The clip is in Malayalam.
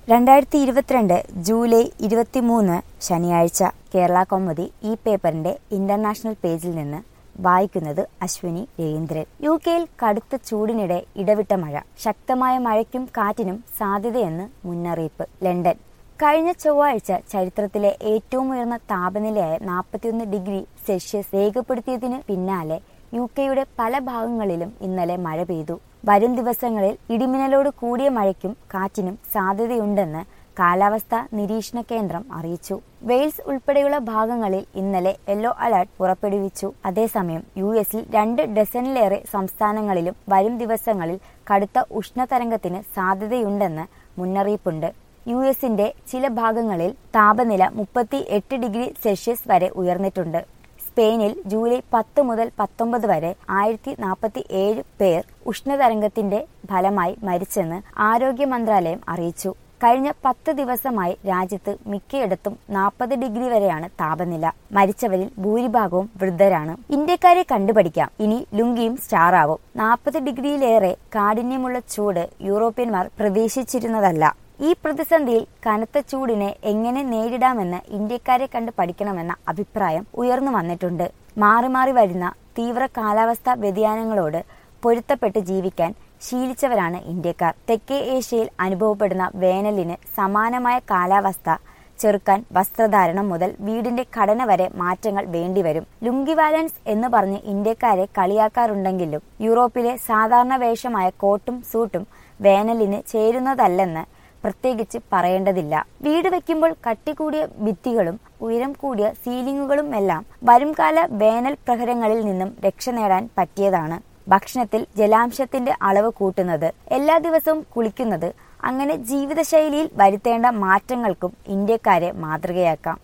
രണ്ടായിരത്തി ഇരുപത്തിരണ്ട് ജൂലൈ ഇരുപത്തിമൂന്ന് ശനിയാഴ്ച കേരള കൗമുദി ഈ പേപ്പറിന്റെ ഇന്റർനാഷണൽ പേജിൽ നിന്ന് വായിക്കുന്നത് അശ്വിനി രവീന്ദ്രൻ യു കെയിൽ കടുത്ത ചൂടിനിടെ ഇടവിട്ട മഴ ശക്തമായ മഴയ്ക്കും കാറ്റിനും സാധ്യതയെന്ന് മുന്നറിയിപ്പ് ലണ്ടൻ കഴിഞ്ഞ ചൊവ്വാഴ്ച ചരിത്രത്തിലെ ഏറ്റവും ഉയർന്ന താപനിലയായ നാൽപ്പത്തിയൊന്ന് ഡിഗ്രി സെൽഷ്യസ് രേഖപ്പെടുത്തിയതിന് പിന്നാലെ യു കെയുടെ പല ഭാഗങ്ങളിലും ഇന്നലെ മഴ പെയ്തു വരും ദിവസങ്ങളിൽ ഇടിമിന്നലോട് കൂടിയ മഴയ്ക്കും കാറ്റിനും സാധ്യതയുണ്ടെന്ന് കാലാവസ്ഥാ നിരീക്ഷണ കേന്ദ്രം അറിയിച്ചു വെയിൽസ് ഉൾപ്പെടെയുള്ള ഭാഗങ്ങളിൽ ഇന്നലെ യെല്ലോ അലർട്ട് പുറപ്പെടുവിച്ചു അതേസമയം യു എസിൽ രണ്ട് ഡസനിലേറെ സംസ്ഥാനങ്ങളിലും വരും ദിവസങ്ങളിൽ കടുത്ത ഉഷ്ണതരംഗത്തിന് സാധ്യതയുണ്ടെന്ന് മുന്നറിയിപ്പുണ്ട് യു എസിന്റെ ചില ഭാഗങ്ങളിൽ താപനില മുപ്പത്തി എട്ട് ഡിഗ്രി സെൽഷ്യസ് വരെ ഉയർന്നിട്ടുണ്ട് സ്പെയിനിൽ ജൂലൈ പത്ത് മുതൽ പത്തൊമ്പത് വരെ ആയിരത്തി നാൽപ്പത്തി ഏഴ് പേർ ഉഷ്ണതരംഗത്തിന്റെ ഫലമായി മരിച്ചെന്ന് ആരോഗ്യ മന്ത്രാലയം അറിയിച്ചു കഴിഞ്ഞ പത്ത് ദിവസമായി രാജ്യത്ത് മിക്കയിടത്തും നാൽപ്പത് ഡിഗ്രി വരെയാണ് താപനില മരിച്ചവരിൽ ഭൂരിഭാഗവും വൃദ്ധരാണ് ഇന്ത്യക്കാരെ കണ്ടുപഠിക്കാം ഇനി ലുങ്കിയും സ്റ്റാറാവും നാൽപ്പത് ഡിഗ്രിയിലേറെ കാഠിന്യമുള്ള ചൂട് യൂറോപ്യന്മാർ പ്രതീക്ഷിച്ചിരുന്നതല്ല ഈ പ്രതിസന്ധിയിൽ കനത്ത ചൂടിനെ എങ്ങനെ നേരിടാമെന്ന് ഇന്ത്യക്കാരെ കണ്ട് പഠിക്കണമെന്ന അഭിപ്രായം ഉയർന്നു വന്നിട്ടുണ്ട് മാറി മാറി വരുന്ന തീവ്ര കാലാവസ്ഥാ വ്യതിയാനങ്ങളോട് പൊരുത്തപ്പെട്ട് ജീവിക്കാൻ ശീലിച്ചവരാണ് ഇന്ത്യക്കാർ തെക്കേ ഏഷ്യയിൽ അനുഭവപ്പെടുന്ന വേനലിന് സമാനമായ കാലാവസ്ഥ ചെറുക്കാൻ വസ്ത്രധാരണം മുതൽ വീടിന്റെ ഘടന വരെ മാറ്റങ്ങൾ വേണ്ടിവരും ലുങ്കി വാലൻസ് എന്ന് പറഞ്ഞ് ഇന്ത്യക്കാരെ കളിയാക്കാറുണ്ടെങ്കിലും യൂറോപ്പിലെ സാധാരണ വേഷമായ കോട്ടും സൂട്ടും വേനലിന് ചേരുന്നതല്ലെന്ന് പ്രത്യേകിച്ച് പറയേണ്ടതില്ല വീട് വെക്കുമ്പോൾ കട്ടി കൂടിയ ഭിത്തികളും ഉയരം കൂടിയ സീലിംഗുകളും എല്ലാം വരുംകാല വേനൽ പ്രഹരങ്ങളിൽ നിന്നും രക്ഷ നേടാൻ പറ്റിയതാണ് ഭക്ഷണത്തിൽ ജലാംശത്തിന്റെ അളവ് കൂട്ടുന്നത് എല്ലാ ദിവസവും കുളിക്കുന്നത് അങ്ങനെ ജീവിതശൈലിയിൽ വരുത്തേണ്ട മാറ്റങ്ങൾക്കും ഇന്ത്യക്കാരെ മാതൃകയാക്കാം